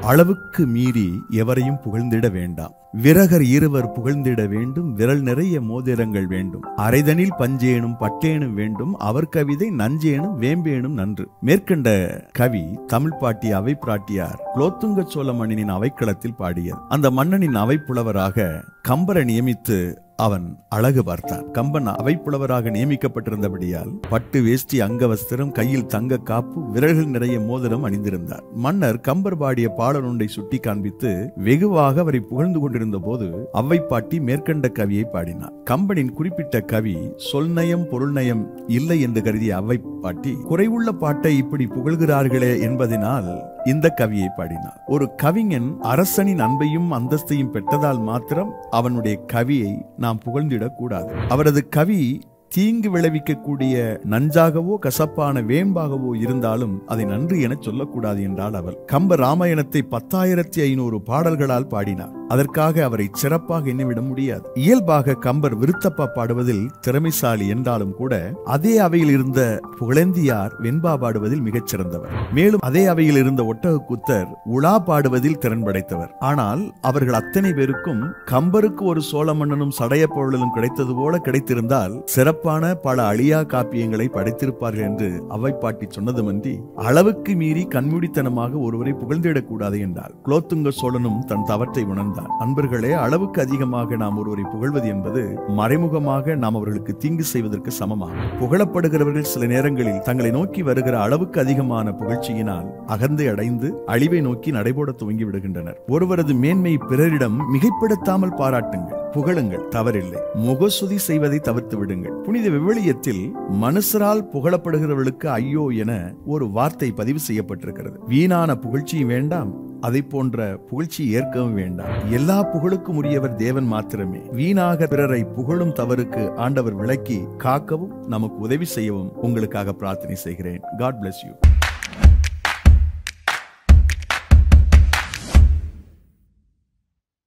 அளவுக்கு மீறி எவரையும் புகழ்ந்திட வேண்டாம் விரகர் இருவர் புகழ்ந்திட வேண்டும் விரல் நிறைய மோதிரங்கள் வேண்டும் அரைதனில் பஞ்சேனும் பட்டேனும் வேண்டும் அவர் கவிதை நஞ்சேனும் வேம்பேனும் நன்று மேற்கண்ட கவி தமிழ் பாட்டிய அவை பிராட்டியார் குலோத்துங்க சோழ மன்னனின் அவைக்களத்தில் பாடியது அந்த மன்னனின் அவைப்புலவராக கம்பரை நியமித்து அவன் அழகு பார்த்தான் கம்பன் அவைப்புலவராக நியமிக்கப்பட்டிருந்தபடியால் பட்டு வேஷ்டி அங்கவஸ்திரம் கையில் தங்க காப்பு விரல்கள் நிறைய மோதிரம் அணிந்திருந்தார் மன்னர் கம்பர் பாடிய பாடல் ஒன்றை சுட்டி காண்பித்து வெகுவாக அவரை புகழ்ந்து கொண்டிருந்த போது அவ்வை பாட்டி மேற்கண்ட கவியை பாடினார் கம்பனின் குறிப்பிட்ட கவி சொல்நயம் பொருள்நயம் இல்லை என்று கருதிய அவ்வை பாட்டி குறைவுள்ள பாட்டை இப்படி புகழ்கிறார்களே என்பதனால் இந்த கவியை பாடினார் ஒரு கவிஞன் அரசனின் அன்பையும் அந்தஸ்தையும் பெற்றதால் மாத்திரம் அவனுடைய கவியை நாம் புகழ்ந்திடக் கூடாது அவரது கவி தீங்கு விளைவிக்கக்கூடிய நஞ்சாகவோ கசப்பான வேம்பாகவோ இருந்தாலும் அதை நன்று என சொல்லக்கூடாது என்றால் அவள் கம்ப ராமாயணத்தை பத்தாயிரத்தி ஐநூறு பாடல்களால் பாடினார் அதற்காக அவரை சிறப்பாக எண்ணிவிட முடியாது இயல்பாக கம்பர் விருத்தப்பா பாடுவதில் திறமைசாலி என்றாலும் கூட அதே அவையில் இருந்த புகழேந்தியார் வெண்பா பாடுவதில் மிகச் சிறந்தவர் மேலும் அதே அவையில் இருந்த ஒட்டக குத்தர் உலா பாடுவதில் திறன் படைத்தவர் ஆனால் அவர்கள் அத்தனை பேருக்கும் கம்பருக்கு ஒரு சோழ மன்னனும் சடைய பொருளும் கிடைத்தது போல கிடைத்திருந்தால் சிறப்பான பல அழியா காப்பியங்களை படைத்திருப்பார்கள் என்று அவை பாட்டி சொன்னதுமன்றி அளவுக்கு மீறி கண்மூடித்தனமாக ஒருவரை புகழ்ந்திடக் கூடாது என்றார் குலோத்துங்க சோழனும் தன் தவற்றை உணர்ந்தார் அன்பர்களே அளவுக்கு அதிகமாக நாம் ஒருவரை புகழ்வது என்பது மறைமுகமாக நாம் அவர்களுக்கு தீங்கு செய்வதற்கு சமமாகும் புகழப்படுகிறவர்கள் சில நேரங்களில் தங்களை நோக்கி வருகிற அளவுக்கு அதிகமான புகழ்ச்சியினால் அகந்தை அடைந்து அழிவை நோக்கி நடைபோட துவங்கி விடுகின்றனர் ஒருவரது மேன்மை பிறரிடம் மிகைப்படுத்தாமல் பாராட்டுங்கள் புகழுங்கள் தவறில்லை முகசுதி செய்வதை தவிர்த்து விடுங்கள் புனித விவிலியத்தில் மனுஷரால் புகழப்படுகிறவர்களுக்கு ஐயோ என ஒரு வார்த்தை பதிவு செய்யப்பட்டிருக்கிறது வீணான புகழ்ச்சியும் வேண்டாம் அதை போன்ற புகழ்ச்சி ஏற்கவும் வேண்டாம் எல்லா புகழுக்கும் உரியவர் தேவன் மாத்திரமே வீணாக பிறரை புகழும் தவறுக்கு ஆண்டவர் விளக்கி காக்கவும் நமக்கு உதவி செய்யவும் உங்களுக்காக பிரார்த்தனை செய்கிறேன் காட் bless யூ